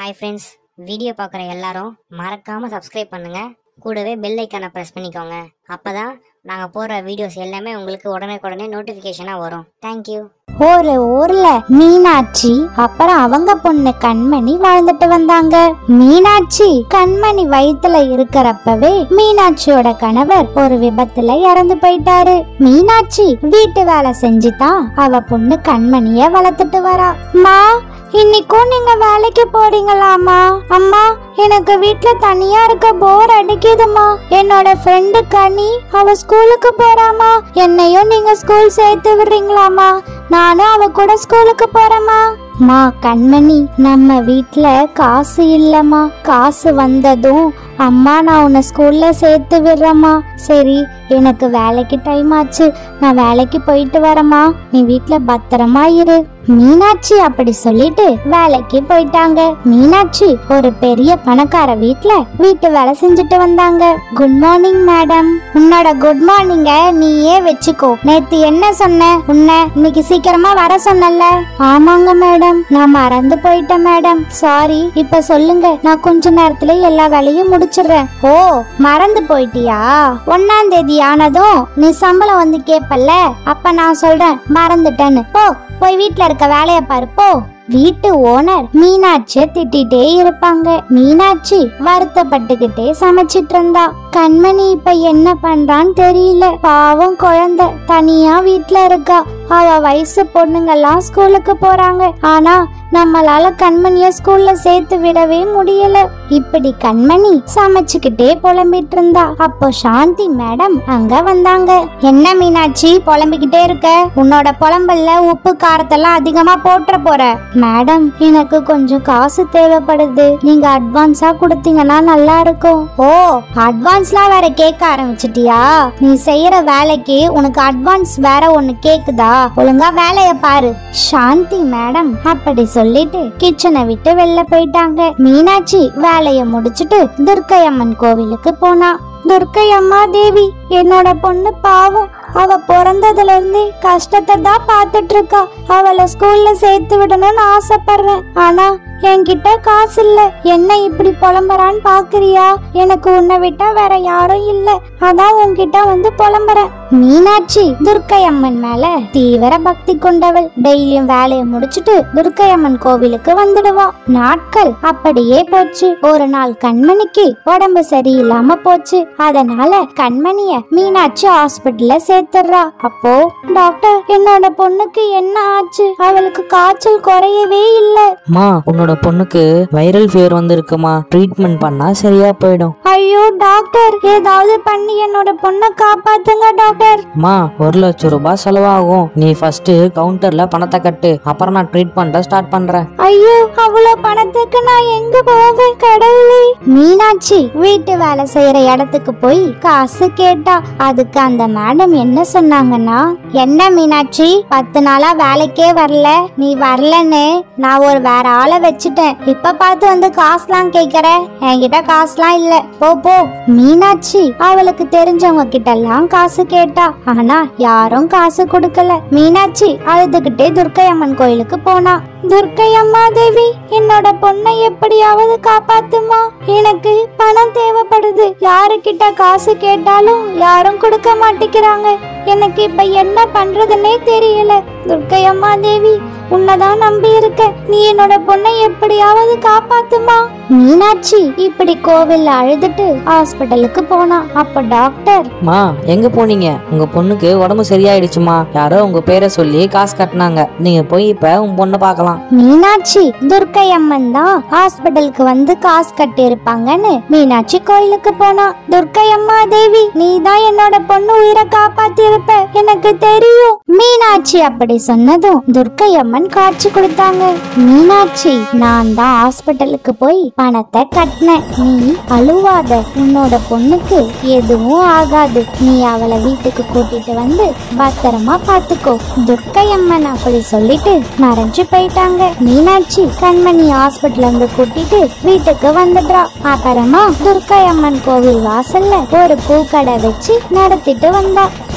hi friends video பார்க்குற எல்லாரும் மறக்காமல் சப்ஸ்கிரைப் பண்ணுங்க கூடவே பெல் ஐக்கானை ப்ரெஸ் பண்ணிக்கோங்க அப்போ தான் நாங்கள் போடுற வீடியோஸ் எல்லாமே உங்களுக்கு உடனே உடனே நோட்டிஃபிகேஷனாக வரும் தேங்க்யூ ஒரு ஊர்ல மீனாட்சி அப்புறம் அவங்க பொண்ணு கண்மணி வாழ்ந்துட்டு வந்தாங்க மீனாட்சி கண்மணி வயித்துல இருக்கிறப்பவே மீனாட்சியோட கணவர் ஒரு விபத்துல இறந்து போயிட்டாரு மீனாட்சி வீட்டு வேலை செஞ்சுதான் அவ பொண்ணு கண்மணிய வளர்த்துட்டு வரா மா இன்னைக்கும் நீங்க வேலைக்கு போறீங்களாமா அம்மா எனக்கு வீட்ல தனியா இருக்க போர் அடிக்குதுமா என்னோட ஃப்ரெண்டு கனி அவ ஸ்கூலுக்கு போறாமா என்னையும் நீங்க ஸ்கூல் சேர்த்து விடுறீங்களாமா நானும் அவ கூட ஸ்கூலுக்கு போறேம்மா மா கண்மணி நம்ம வீட்ல காசு இல்லம்மா காசு வந்ததும் அம்மா நான் உன்னை ஸ்கூல்ல சேர்த்து விடுறேம்மா சரி எனக்கு வேலைக்கு டைம் ஆச்சு நான் வேலைக்கு போயிட்டு வரேம்மா நீ வீட்ல பத்திரமா இரு மீனாட்சி அப்படி சொல்லிட்டு வேலைக்கு போயிட்டாங்க மீனாட்சி ஒரு பெரிய பணக்கார வீட்ல வீட்டு வேலை செஞ்சுட்டு வந்தாங்க குட் மார்னிங் மேடம் உன்னோட குட் மார்னிங்க நீயே வச்சுக்கோ நேத்து என்ன சொன்ன உன்னை இன்னைக்கு சீக்கிரமா வர சொன்னல ஆமாங்க மேடம் நான் மறந்து போயிட்டேன் மேடம் சாரி இப்ப சொல்லுங்க நான் கொஞ்ச நேரத்துல எல்லா வேலையும் முடிச்சிடுறேன் ஓ மறந்து போயிட்டியா ஒன்னாம் தேதி ஆனதும் நீ சம்பளம் வந்து கேப்பல்ல அப்ப நான் சொல்றேன் மறந்துட்டேன்னு போ போய் வீட்ல இருக்க வேலைய பாரு போ வீட்டு ஓனர் மீனாட்சிய திட்டிட்டே இருப்பாங்க மீனாட்சி வருத்தப்பட்டுக்கிட்டே சமைச்சிட்டு இருந்தா கண்மணி இப்ப என்ன பண்றான்னு தெரியல பாவம் குழந்தை தனியா வீட்ல இருக்கா அவ வயசு பொண்ணுங்கெல்லாம் ஸ்கூலுக்கு போறாங்க ஆனா நம்மளால கண்மணிய ஸ்கூல்ல சேர்த்து விடவே முடியல இப்படி கண்மணி சமைச்சுக்கிட்டே புலம்பிட்டு இருந்தா அப்போ சாந்தி மேடம் அங்க வந்தாங்க என்ன மீனாட்சி புலம்பிக்கிட்டே இருக்க உன்னோட புலம்பல்ல உப்பு காரத்தெல்லாம் அதிகமா போட்டுற போற மேடம் எனக்கு கொஞ்சம் காசு தேவைப்படுது நீங்க அட்வான்ஸா கொடுத்தீங்கன்னா நல்லா இருக்கும் ஓ அட்வான்ஸ்லாம் வேற கேட்க ஆரம்பிச்சிட்டியா நீ செய்யற வேலைக்கு உனக்கு அட்வான்ஸ் வேற ஒன்னு கேக்குதா ஒழுங்கா வேலைய பாரு சாந்தி மேடம் அப்படி சொல்லிட்டு கிச்சனை விட்டு வெளில போயிட்டாங்க மீனாட்சி வேலைய முடிச்சிட்டு துர்க்கை அம்மன் கோவிலுக்கு போனா துர்க்கை அம்மா தேவி என்னோட பொண்ணு பாவம் அவ பிறந்ததுல இருந்தே கஷ்டத்தை தான் பார்த்துட்டு இருக்கா அவளை ஸ்கூல்ல சேர்த்து விடணும்னு ஆசைப்படுறேன் ஆனா என்கிட்ட காசு இல்ல என்ன இப்படி புலம்புறான்னு பாக்குறியா எனக்கு உன்னை விட்டா வேற யாரும் இல்ல அதான் உன்கிட்ட வந்து புலம்புறேன் மீனாட்சி துர்க்கை அம்மன் மேல தீவிர பக்தி கொண்டவள் டெய்லியும் வேலையை முடிச்சிட்டு துர்க்கை அம்மன் கோவிலுக்கு வந்துடுவா நாட்கள் அப்படியே போச்சு ஒரு நாள் கண்மணிக்கு உடம்பு சரியில்லாம போச்சு அதனால கண்மணிய மீனாட்சி ஹாஸ்பிட்டல்ல சேர்த்துடுறா அப்போ டாக்டர் என்னோட பொண்ணுக்கு என்ன ஆச்சு அவளுக்கு காய்ச்சல் குறையவே இல்ல மா உன்னோட பொண்ணுக்கு வைரல் ஃபீவர் வந்திருக்குமா ட்ரீட்மெண்ட் பண்ணா சரியா போயிடும் ஐயோ டாக்டர் ஏதாவது பண்ணி என்னோட பொண்ணை காப்பாத்துங்க டாக்டர் மா ஒரு லட்சம் ரூபாய் செலவாகும் நீ ஃபர்ஸ்ட் கவுண்டர்ல பணத்தை கட்டு அப்புறம் நான் ட்ரீட்மெண்ட்டை ஸ்டார்ட் பண்றேன் ஐயோ அவ்வளவு பணத்துக்கு நான் எங்க போவேன் கடவுளே மீனாட்சி வீட்டு வேலை செய்யற இடத்துக்கு போய் காசு கேட்டா அதுக்கு அந்த மேடம் என்ன சொன்னாங்கன்னா என்ன மீனாட்சி பத்து நாளா வேலைக்கே வரல நீ வரலன்னு நான் ஒரு வேற ஆளை வச்சுட்டேன் இப்ப பார்த்து வந்து காசுலாம் கேக்குற என்கிட்ட காசுலாம் இல்ல போ போ மீனாட்சி அவளுக்கு தெரிஞ்சவங்க கிட்ட எல்லாம் காசு கேட்டா ஆனா யாரும் காசு கொடுக்கல மீனாட்சி அழுதுகிட்டே துர்க்கை அம்மன் கோயிலுக்கு போனா துர்க்கை அம்மா தேவி என்னோட பொண்ணை எப்படியாவது காப்பாத்துமா எனக்கு பணம் தேவைப்படுது யாருக்கிட்ட காசு கேட்டாலும் யாரும் கொடுக்க மாட்டேங்கிறாங்க எனக்கு இப்ப என்ன பண்றதுன்னே தெரியல துர்க்கை அம்மா தேவி உன்னதான் நம்பி இருக்க நீ என்னோட பொண்ணை எப்படியாவது காப்பாத்துமா மீனாட்சி இப்படி கோவில்ல அழுதுட்டு ஹாஸ்பிட்டலுக்கு போனா அப்ப டாக்டர் மா எங்க போனீங்க உங்க பொண்ணுக்கு உடம்பு சரியாயிடுச்சுமா யாரோ உங்க பேரை சொல்லி காசு கட்டினாங்க நீங்க போய் இப்ப உன் பொண்ணை பார்க்கலாம் மீனாட்சி துர்க்கை அம்மன் தான் ஹாஸ்பிட்டலுக்கு வந்து காசு கட்டி இருப்பாங்கன்னு மீனாட்சி கோயிலுக்கு போனா துர்க்கை அம்மா தேவி நீ தான் என்னோட பொண்ணு உயிரை காப்பாத்தி இருப்ப எனக்கு தெரியும் மீனாட்சி அப்படி சொன்னதும் துர்க்கை அம்மன் காட்சி கொடுத்தாங்க மீனாட்சி நான் தான் ஹாஸ்பிட்டலுக்கு போய் பணத்தை கட்டினேன் நீ அழுவாத உன்னோட பொண்ணுக்கு எதுவும் ஆகாது நீ அவளை வீட்டுக்கு கூட்டிட்டு வந்து பத்திரமா பாத்துக்கோ துர்க்கை அம்மன் அப்படி சொல்லிட்டு மறைஞ்சு போயிட்டாங்க மீனாட்சி கண்மணி ஹாஸ்பிட்டல் இருந்து கூட்டிட்டு வீட்டுக்கு வந்துடுறா அப்புறமா துர்க்கை அம்மன் கோவில் வாசல்ல ஒரு பூக்கடை வச்சு நடத்திட்டு வந்தா